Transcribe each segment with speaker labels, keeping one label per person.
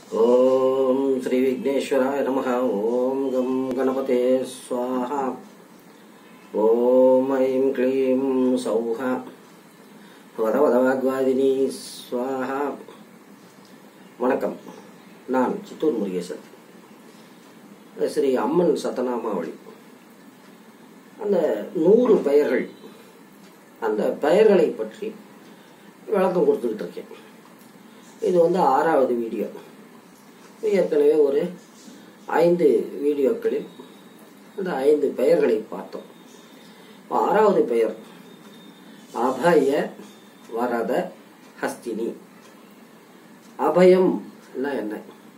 Speaker 1: ஓம் ஸ்ரீ விக்னேஸ்வராய நம ஓம் come கணபதே swaha Om I'm க்ளீம் சௌஹ வத வதவாத்வாதினி ஸ்வாஹா வணக்கம் நான் சித்தூர் முருகேசன் ஸ்ரீ அம்மன் சத்தநாமாவளி அந்த நூறு பெயர்கள் அந்த பெயர்களை பற்றி விளக்கம் கொடுத்துக்கிட்டு இருக்கேன் இது வந்து ஆறாவது வீடியோ ஏற்கனவே ஒரு ஐந்து வீடியோக்களில் அந்த ஐந்து பெயர்களை பார்த்தோம் இப்ப ஆறாவது பெயர் அபய வரத ஹஸ்தினி அபயம் என்ன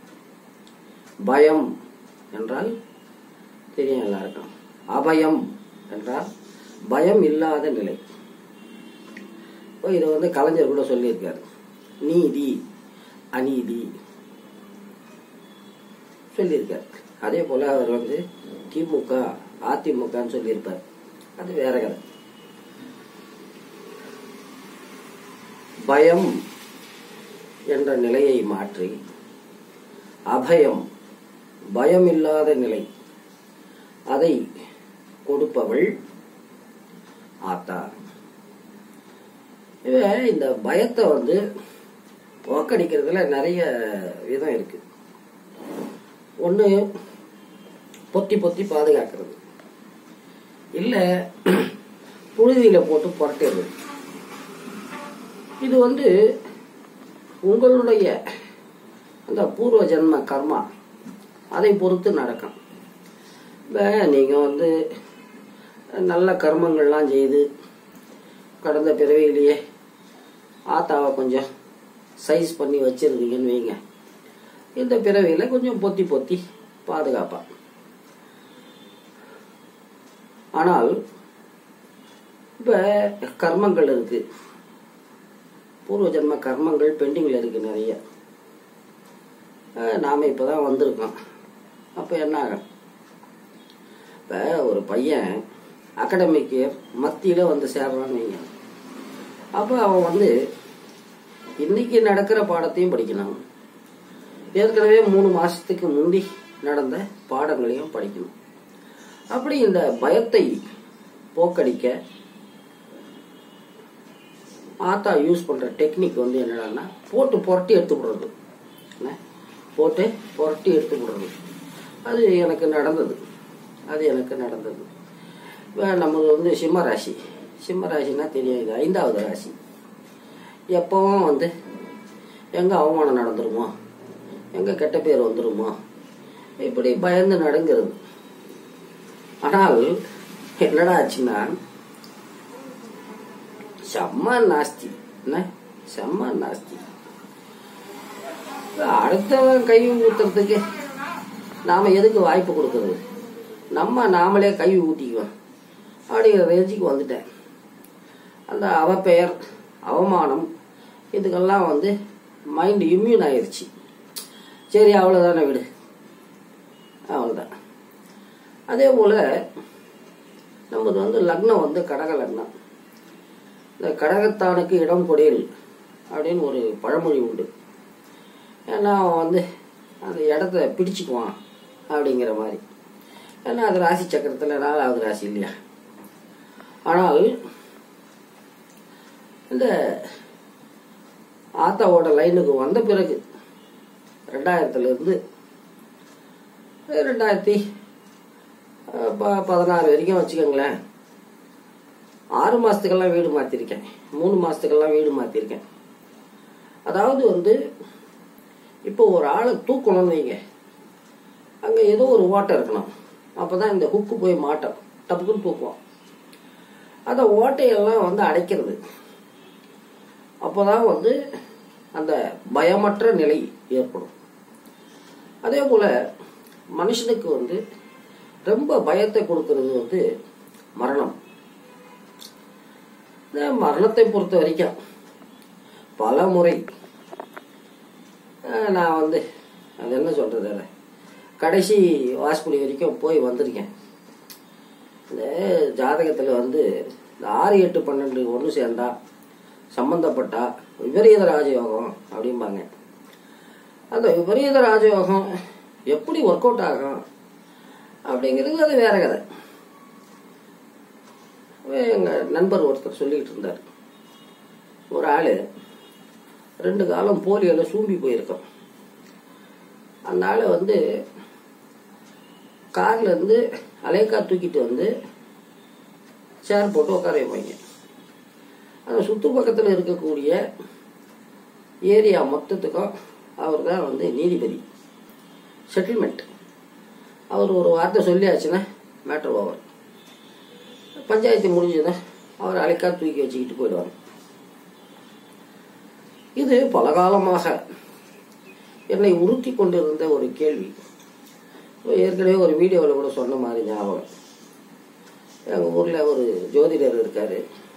Speaker 1: பயம் என்றால் தெரியும் எல்லாருக்கும் அபயம் என்றால் பயம் இல்லாத நிலை இப்போ இதை வந்து கலைஞர் கூட சொல்லியிருக்காரு நீதி அநீதி சொல்லியிருக்கார் அதே போல அவர் வந்து திமுக அதிமுகன்னு சொல்லியிருப்பார் அது வேற கதை பயம் என்ற நிலையை மாற்றி அபயம் பயம் இல்லாத நிலை அதை கொடுப்பவள் ஆத்தா இவ இந்த பயத்தை வந்து போக்கடிக்கிறதுல நிறைய விதம் இருக்கு ஒன்று பொத்தி பொத்தி பாதுகாக்கிறது இல்லை புழுதியில் போட்டு புரட்டிடுறது இது வந்து உங்களுடைய அந்த பூர்வ ஜென்ம கர்மா அதை பொறுத்து நடக்கும் இப்போ நீங்கள் வந்து நல்ல கர்மங்கள்லாம் செய்து கடந்த பிறவியிலேயே ஆத்தாவை கொஞ்சம் சைஸ் பண்ணி வச்சிருந்தீங்கன்னு வைங்க இந்த பிறவியில் கொஞ்சம் பொத்தி பொத்தி பாதுகாப்பா ஆனால் இப்போ கர்மங்கள் இருக்கு பூர்வ ஜென்ம கர்மங்கள் பெண்டிங்கில் இருக்கு நிறைய நாம் இப்போ தான் வந்திருக்கோம் அப்போ என்ன ஆகும் இப்போ ஒரு பையன் அகாடமிக் இயர் மத்தியில் வந்து சேர்றான்னு வைங்க அப்போ அவன் வந்து இன்னைக்கு நடக்கிற பாடத்தையும் படிக்கணும் ஏற்கனவே மூணு மாசத்துக்கு முந்தி நடந்த பாடங்களையும் படிக்கணும் அப்படி இந்த பயத்தை போக்கடிக்க ஆத்தா யூஸ் பண்ற டெக்னிக் வந்து என்னடான்னா போட்டு புரட்டி எடுத்து விடுறது என்ன போட்டு புரட்டி எடுத்து விடுறது அது எனக்கு நடந்தது அது எனக்கு நடந்தது இப்போ நமக்கு வந்து சிம்ம ராசி சிம்ம ராசினா தெரியும் இது ஐந்தாவது ராசி எப்பவும் வந்து எங்கே அவமானம் நடந்துருமோ எங்கே கெட்ட பேர் வந்துருமோ இப்படி பயந்து நடங்கிறது ஆனால் என்னடா ஆச்சுன்னா செம்ம நாஸ்தி என்ன செம்ம நாஸ்தி அடுத்தவன் கை ஊத்துறதுக்கு நாம எதுக்கு வாய்ப்பு கொடுக்கறது நம்ம நாமளே கை ஊத்திக்குவோம் அப்படிங்கிற ரேஞ்சுக்கு வந்துட்டேன் அந்த அவ பெயர் அவமானம் இதுக்கெல்லாம் வந்து மைண்ட் இம்யூன் ஆயிடுச்சு சரி அவ்வளோதானே விடு அவ்வளோதான் அதே போல் நமது வந்து லக்னம் வந்து கடக லக்னம் இந்த கடகத்தானுக்கு இடம் கொடையல் அப்படின்னு ஒரு பழமொழி உண்டு ஏன்னா அவன் வந்து அந்த இடத்த பிடிச்சுக்குவான் அப்படிங்கிற மாதிரி ஏன்னா அது ராசி சக்கரத்தில் நாலாவது ராசி இல்லையா ஆனால் இந்த ஆத்தாவோட லைனுக்கு வந்த பிறகு ரெண்டாயிரத்துல இருந்து ரெண்டாயிரத்தி பதினாறு வரைக்கும் வச்சுக்கோங்களேன் ஆறு மாசத்துக்கெல்லாம் வீடு மாத்திருக்கேன் மூணு மாசத்துக்கெல்லாம் வீடு மாத்திருக்கேன் அதாவது வந்து இப்போ ஒரு ஆளை தூக்கணும்னு வைங்க அங்க ஏதோ ஒரு ஓட்டை இருக்கணும் அப்பதான் இந்த ஹுக்கு போய் மாட்டோம் டப்புக்குன்னு தூக்குவோம் அந்த ஓட்டையெல்லாம் வந்து அடைக்கிறது அப்போதான் வந்து அந்த பயமற்ற நிலை ஏற்படும் அதே போல மனுஷனுக்கு வந்து ரொம்ப பயத்தை கொடுக்கறது வந்து மரணம் இந்த மரணத்தை பொறுத்த வரைக்கும் பல முறை நான் வந்து அது என்ன சொல்றது அதை கடைசி வாஸ்புடி வரைக்கும் போய் வந்திருக்கேன் இந்த ஜாதகத்தில் வந்து இந்த ஆறு எட்டு பன்னெண்டு ஒன்று சேர்ந்தா சம்பந்தப்பட்டா விபரீத ராஜயோகம் அப்படிம்பாங்க அந்த விபரீத ராஜயோகம் எப்படி ஒர்க் அவுட் ஆகும் அப்படிங்கிறது அது வேற கதை எங்கள் நண்பர் ஒருத்தர் சொல்லிக்கிட்டு இருந்தார் ஒரு ஆள் ரெண்டு காலம் போலியோல சூம்பி போயிருக்கோம் அந்த ஆளை வந்து கார்ல இருந்து அலைக்கா தூக்கிட்டு வந்து சேர் போட்டு உட்கார வைப்பாங்க அந்த சுத்து பக்கத்தில் இருக்கக்கூடிய ஏரியா மொத்தத்துக்கும் அவர் தான் வந்து நீதிபதி செட்டில்மெண்ட் அவர் ஒரு வார்த்தை சொல்லியாச்சுன்னா மேட்டர் ஓவர் பஞ்சாயத்து முடிஞ்சதுன்னா அவர் அழைக்கா தூக்கி வச்சுக்கிட்டு போயிடுவாங்க இது பல காலமாக என்னை உறுத்தி கொண்டிருந்த ஒரு கேள்வி ஏற்கனவே ஒரு வீடியோவில் கூட சொன்ன மாதிரி ஞாபகம் எங்கள் ஊரில் ஒரு ஜோதிடர் இருக்காரு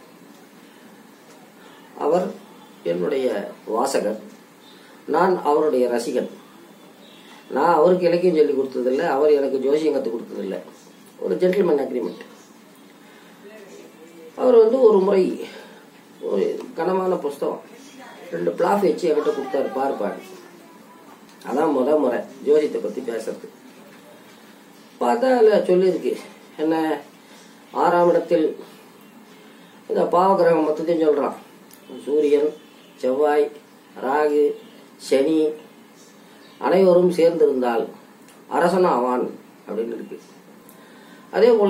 Speaker 1: அவர் என்னுடைய வாசகர் நான் அவருடைய ரசிகன் நான் அவருக்கு இலக்கியம் சொல்லி கொடுத்ததில்ல அவர் எனக்கு ஜோசியம் கற்றுக் கொடுத்ததில்ல ஒரு ஜென்டில்மேன் அக்ரிமெண்ட் அவர் வந்து ஒரு முறை ஒரு கனமான புஸ்தகம் ரெண்டு பிளாஃப் வச்சு என்கிட்ட கொடுத்தாரு பார்ப்பாரு அதான் முத முறை ஜோசியத்தை பற்றி பேசுறது பார்த்தா அதில் சொல்லியிருக்கு என்ன ஆறாம் இடத்தில் இந்த பாவகிரகம் மொத்தத்தையும் சொல்கிறான் சூரியன் செவ்வாய் ராகு சனி அனைவரும் சேர்ந்திருந்தால் அரசன் ஆவான் அப்படின்னு இருக்கு அதே போல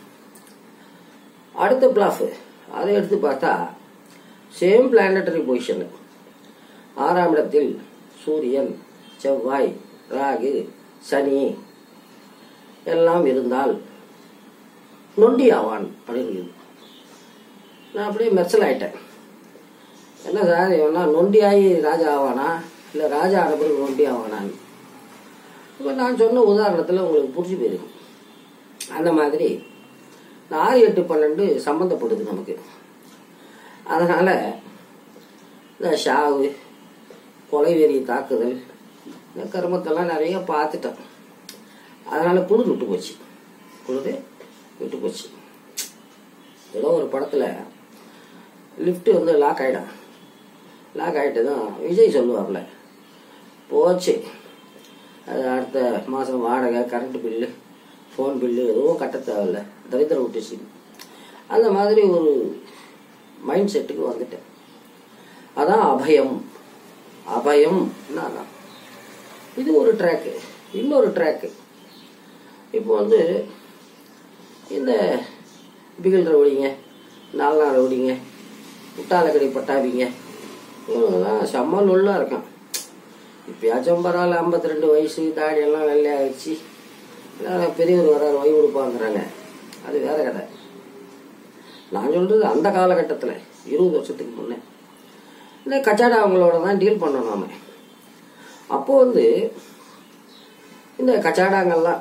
Speaker 1: அடுத்த பிளாஃப் அதை எடுத்து பார்த்தா சேம் பிளானட்டரி பொசிஷன் ஆறாம் இடத்தில் சூரியன் செவ்வாய் ராகு சனி எல்லாம் இருந்தால் நொண்டி ஆவான் அப்படின்னு இருக்குது. நான் அப்படியே மெர்சல் ஆயிட்டேன் என்ன சார் இவனா நொண்டி ஆகி ராஜா ஆவானா இல்லை ராஜா ஆன பிறகு நொண்டி ஆவானான்னு இப்போ நான் சொன்ன உதாரணத்தில் உங்களுக்கு புரிஞ்சு போயிருக்கும் அந்த மாதிரி இந்த ஆறு எட்டு பன்னெண்டு சம்மந்தப்படுது நமக்கு அதனால் இந்த ஷாவு கொலைவெறி தாக்குதல் இந்த கருமத்தெல்லாம் நிறைய பார்த்துட்டேன் அதனால் குளிர் விட்டு போச்சு குளிர் விட்டு போச்சு ஏதோ ஒரு படத்தில் லிஃப்ட் வந்து லாக் ஆகிடும் லாக் ஆகிட்டதும் விஜய் சொல்லுவார்ல போச்சு அது அடுத்த மாதம் வாடகை கரண்ட் பில்லு ஃபோன் பில்லு எதுவும் கட்ட தேவையில்ல தரித்திரம் விட்டுச்சு அந்த மாதிரி ஒரு மைண்ட் செட்டுக்கு வந்துட்டேன் அதான் அபயம் அபயம் அதான் இது ஒரு ட்ராக்கு இன்னொரு ட்ராக்கு இப்போ வந்து இந்த பிகில் ரவுடிங்க நாலு நாள் ரவுடிங்க முட்டாளக்கடி பட்டாபிங்க இவங்கெல்லாம் செம்ம நொல்லாக இருக்கான் இப்பயாச்சும் பரவாயில்ல ஐம்பத்தி ரெண்டு வயசு தாடி எல்லாம் வெள்ளையாகிடுச்சு எல்லாம் பெரியவர் வராரு வை கொடுப்பாங்கிறாங்க அது வேற கதை நான் சொல்றது அந்த காலகட்டத்தில் இருபது வருஷத்துக்கு முன்னே இந்த கச்சாடா அவங்களோட தான் டீல் பண்ணோம் நாம அப்போ வந்து இந்த கச்சாடாங்கெல்லாம்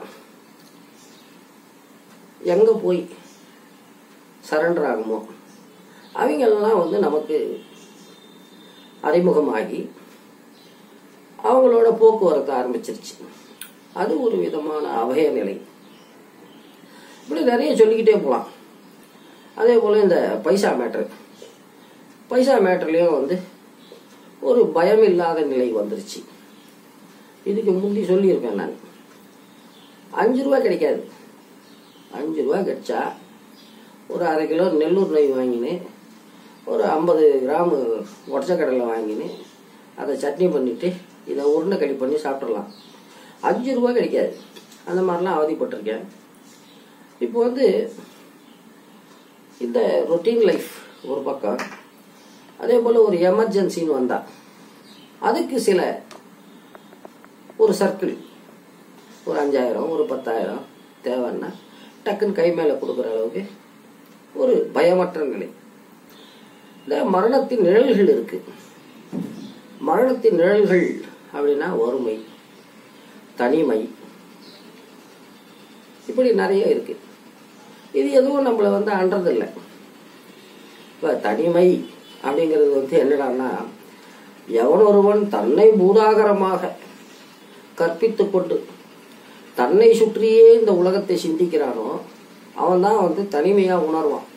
Speaker 1: எங்கே போய் சரண்டர் ஆகுமோ அவங்கெல்லாம் வந்து நமக்கு அறிமுகமாகி அவங்களோட போக்குவரத்து ஆரம்பிச்சிருச்சு அது ஒரு விதமான அபய நிலை இப்படி நிறைய சொல்லிக்கிட்டே போகலாம் அதே போல் இந்த பைசா மேட்ரு பைசா மேட்டர்லேயும் வந்து ஒரு பயம் இல்லாத நிலை வந்துருச்சு இதுக்கு முந்தி சொல்லியிருப்பேன் நான் அஞ்சு ரூபா கிடைக்காது அஞ்சு ரூபா கிடைச்சா ஒரு அரை கிலோ நெல்லூர் நெய் வாங்கினேன் ஒரு ஐம்பது கிராம் உடச்சக்கடலை வாங்கினேன் அதை சட்னி பண்ணிட்டு இதை உருண்டை களி பண்ணி சாப்பிட்றலாம் அஞ்சு ரூபா கிடைக்காது அந்த மாதிரிலாம் அவதிப்பட்டிருக்கேன் இப்போ வந்து இந்த ரொட்டீன் லைஃப் ஒரு பக்கம் அதே போல் ஒரு எமர்ஜென்சின்னு வந்தா அதுக்கு சில ஒரு சர்க்கிள் ஒரு அஞ்சாயிரம் ஒரு பத்தாயிரம் தேவைன்னா டக்குன்னு கை மேலே கொடுக்குற அளவுக்கு ஒரு பயமற்ற நிலை இந்த மரணத்தின் நிழல்கள் இருக்கு மரணத்தின் நிழல்கள் அப்படின்னா வறுமை தனிமை இப்படி நிறைய இருக்கு இது எதுவும் நம்மளை வந்து அன்றதில்லை இப்போ தனிமை அப்படிங்கிறது வந்து என்னடான்னா எவன் ஒருவன் தன்னை பூதாகரமாக கற்பித்து கொண்டு தன்னை சுற்றியே இந்த உலகத்தை சிந்திக்கிறானோ அவன் தான் வந்து தனிமையாக உணர்வான்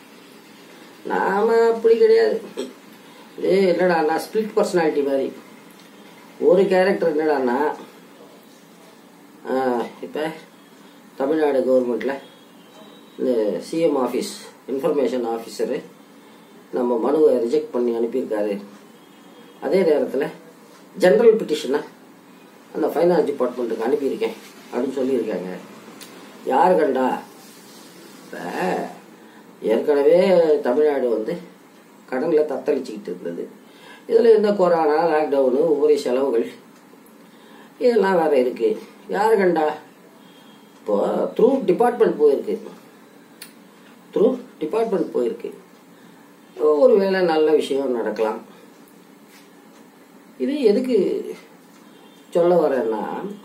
Speaker 1: நாம அப்படி கிடையாது ஏ இல்லடா நான் ஸ்பிளிட் பர்சனாலிட்டி மாதிரி ஒரு கேரக்டர் என்னடான்னா இப்போ தமிழ்நாடு கவர்மெண்ட்டில் இந்த சிஎம் ஆஃபீஸ் இன்ஃபர்மேஷன் ஆஃபீஸரு நம்ம மனுவை ரிஜெக்ட் பண்ணி அனுப்பியிருக்காரு அதே நேரத்தில் ஜென்ரல் பிட்டிஷனை அந்த ஃபைனான்ஸ் டிபார்ட்மெண்ட்டுக்கு அனுப்பியிருக்கேன் அப்படின்னு சொல்லியிருக்காங்க யார் கண்டா இப்போ ஏற்கனவே தமிழ்நாடு வந்து கடனில் தத்தளிச்சுக்கிட்டு இருந்தது இதில் இந்த கொரோனா லாக்டவுனு ஒவ்வொரு செலவுகள் இதெல்லாம் வேற இருக்கு யார் கண்டா இப்போ த்ரூ டிபார்ட்மெண்ட் போயிருக்கு த்ரூ டிபார்ட்மெண்ட் போயிருக்கு ஒரு வேளை நல்ல விஷயம் நடக்கலாம் இது எதுக்கு சொல்ல வரேன்னா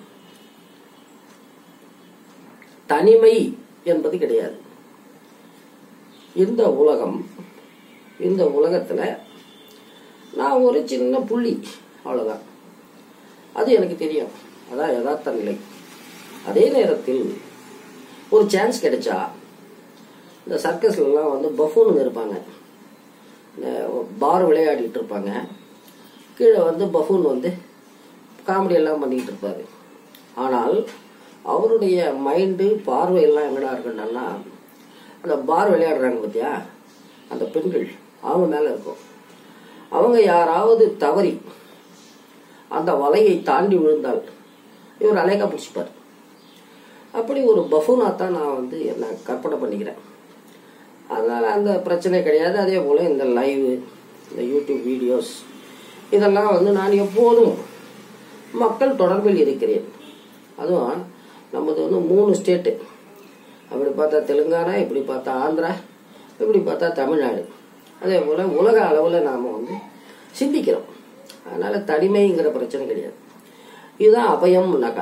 Speaker 1: தனிமை என்பது கிடையாது இந்த உலகம் இந்த உலகத்துல நான் ஒரு சின்ன புள்ளி அவ்வளவுதான் அது எனக்கு தெரியும் அதான் யதார்த்த நிலை அதே நேரத்தில் ஒரு சான்ஸ் கிடைச்சா இந்த சர்க்கஸ்லாம் வந்து பஃபூனுங்க இருப்பாங்க இந்த பார் விளையாடிட்டு இருப்பாங்க கீழே வந்து பஃபூன் வந்து காமெடி எல்லாம் பண்ணிக்கிட்டு இருப்பாரு ஆனால் அவருடைய மைண்டு பார்வை எல்லாம் எங்கடா இருக்குன்னா அந்த பார் விளையாடுறாங்க பார்த்தியா அந்த பெண்கள் அவங்க மேல இருக்கும் அவங்க யாராவது தவறி அந்த வலையை தாண்டி விழுந்தால் இவர் அலைக்கா பிடிச்சிப்பார் அப்படி ஒரு பஃபூனா தான் நான் வந்து என்ன கற்பனை பண்ணிக்கிறேன் அதனால அந்த பிரச்சனை கிடையாது அதே போல இந்த லைவ் இந்த யூடியூப் வீடியோஸ் இதெல்லாம் வந்து நான் எப்போதும் மக்கள் தொடர்பில் இருக்கிறேன் அதுவும் நமது வந்து மூணு ஸ்டேட்டு அப்படி பார்த்தா தெலுங்கானா இப்படி பார்த்தா ஆந்திரா இப்படி பார்த்தா தமிழ்நாடு அதே போல் உலக அளவில் நாம் வந்து சிந்திக்கிறோம் அதனால தனிமைங்கிற பிரச்சனை கிடையாது இதுதான் அபயம்னாக்கா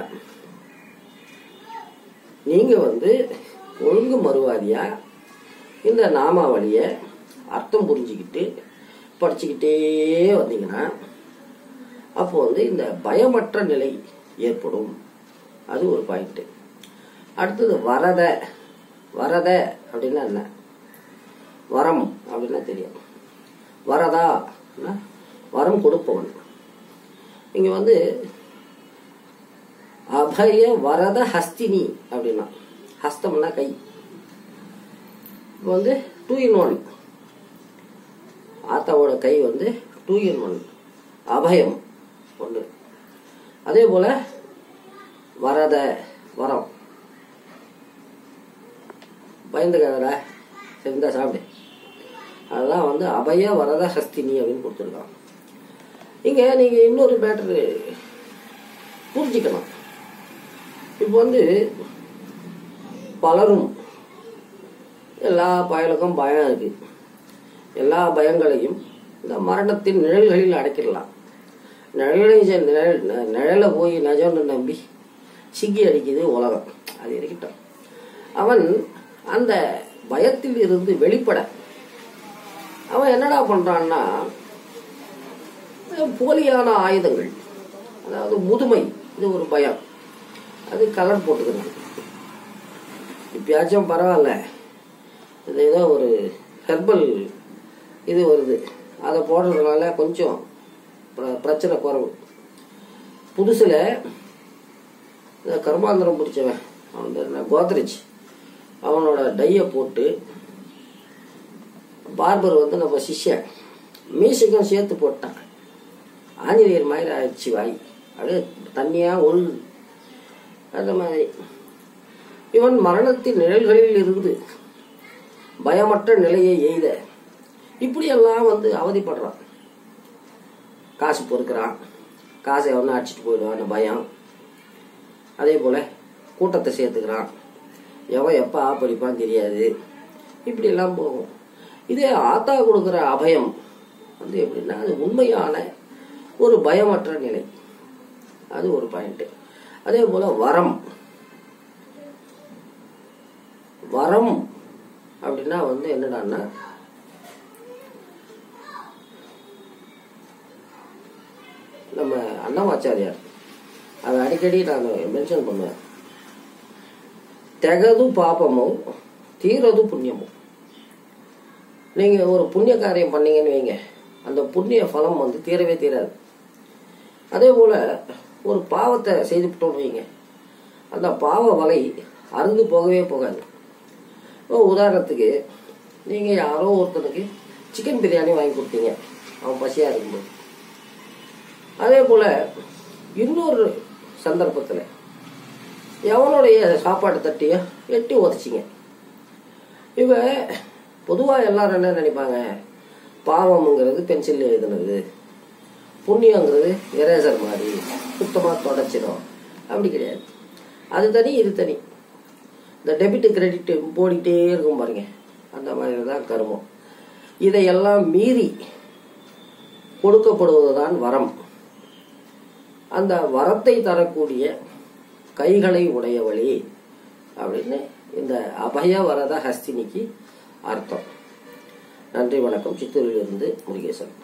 Speaker 1: நீங்க வந்து ஒழுங்கு மறுவாதியா இந்த நாமாவளிய அர்த்தம் புரிஞ்சுக்கிட்டு படிச்சுக்கிட்டே வந்தீங்கன்னா அப்போ வந்து இந்த பயமற்ற நிலை ஏற்படும் அது ஒரு பாயிண்ட் அடுத்தது வரத வரத அப்படின்னா என்ன வரம் அப்படின்னா தெரியும் வரதா வரம் கொடுப்பவன் இங்க வந்து அபய வரத ஹஸ்தினி அப்படின்னா ஹஸ்தம்னா கை இப்போ வந்து டூ இன் ஒன் ஆத்தாவோட கை வந்து டூ இன் ஒன் அபயம் ஒன்று அதே போல வரத வரம் பயந்துக்காதடா சரிந்தா சாப்பிடு அதெல்லாம் வந்து அபய வரத ஹஸ்தினி அப்படின்னு கொடுத்துருக்கான் இங்க நீங்க இன்னொரு மேட்ரு புரிஞ்சுக்கணும் இப்போ வந்து பலரும் எல்லா பயலுக்கும் பயம் இருக்கு எல்லா பயங்களையும் இந்த மரணத்தின் நிழல்களில் அடைக்கிடலாம் நிழலை செ- நிழல் ந- நிழலை போய் நஜம்னு நம்பி சிக்கி அடிக்குது உலகம் அது இருக்கட்டும் அவன் அந்த பயத்தில் இருந்து வெளிப்பட அவன் என்னடா பண்றான்னா போலியான ஆயுதங்கள் அதாவது முதுமை இது ஒரு பயம் அது கலர் போட்டுக்கிறாங்க இப்பயாச்சும் பரவாயில்ல இது ஏதோ ஒரு ஹெர்பல் இது வருது அதை போடுறதுனால கொஞ்சம் பிர- பிரச்சனை குறவு புதுசில் இந்த கர்மாந்திரம் பிடிச்சவன் அவன் பேர் என்ன? கோத்ரேஜ் அவனோட டையை போட்டு பார்பர் வந்து நம்ம சிஷ்யன் மியூசிக்கும் சேர்த்து போட்டான் ஆஞ்சநேயர் மாதிரி ஆயிடுச்சு வாய் அப்படியே தண்ணியாக ஒழுகுது அந்த மாதிரி இவன் மரணத்தின் நிழல்களில் இருந்து பயமற்ற நிலையை எய்த இப்படியெல்லாம் வந்து அவதிப்படுறான் காசு பொறுக்கிறான் காசை எவனா அடிச்சிட்டு போயிடுவான்னு பயம் அதே போல கூட்டத்தை சேர்த்துக்கிறான் எவன் எப்போ ஆப்படிப்பான்னு தெரியாது இப்படி எல்லாம் போகும் இதே ஆத்தா கொடுக்குற அபயம் வந்து எப்படின்னா அது உண்மையான ஒரு பயமற்ற நிலை அது ஒரு பாயிண்ட் அதே போல வரம் வரம் அப்படின்னா வந்து என்னடான்னா நம்ம அன்னமாச்சாரியார் அதை அடிக்கடி நான் மென்ஷன் பண்ணுவேன் தெகது பாபமும் தீரது புண்ணியமும் நீங்க ஒரு புண்ணிய காரியம் பண்ணீங்கன்னு வைங்க அந்த புண்ணிய பலம் வந்து தீரவே தீராது அதே போல் ஒரு பாவத்தை செய்துவிட்டோம்னு வைங்க அந்த பாவ வலை அறுந்து போகவே போகாது இப்போ உதாரணத்துக்கு நீங்கள் யாரோ ஒருத்தனுக்கு சிக்கன் பிரியாணி வாங்கி கொடுத்தீங்க அவன் பசியாக இருக்கும்போது அதே போல் இன்னொரு சந்தர்ப்பத்தில் எவனுடைய சாப்பாடு தட்டிய எட்டி உதச்சிங்க இவ பொதுவாக எல்லாரும் என்ன நினைப்பாங்க பாவம்ங்கிறது பென்சில் எழுதுனது புண்ணியங்கிறது எரேசர் மாதிரி சுத்தமாக தொடச்சிடும் அப்படி கிடையாது அது தனி இது தனி இந்த டெபிட் கிரெடிட் போடிக்கிட்டே இருக்கும் பாருங்க அந்த மாதிரி தான் கருமம் இதையெல்லாம் மீறி கொடுக்கப்படுவதுதான் வரம் அந்த வரத்தை தரக்கூடிய கைகளை உடையவளே அப்படின்னு இந்த அபய வரத ஹஸ்தினிக்கு அர்த்தம் நன்றி வணக்கம் சித்தூரிலிருந்து முருகேசன்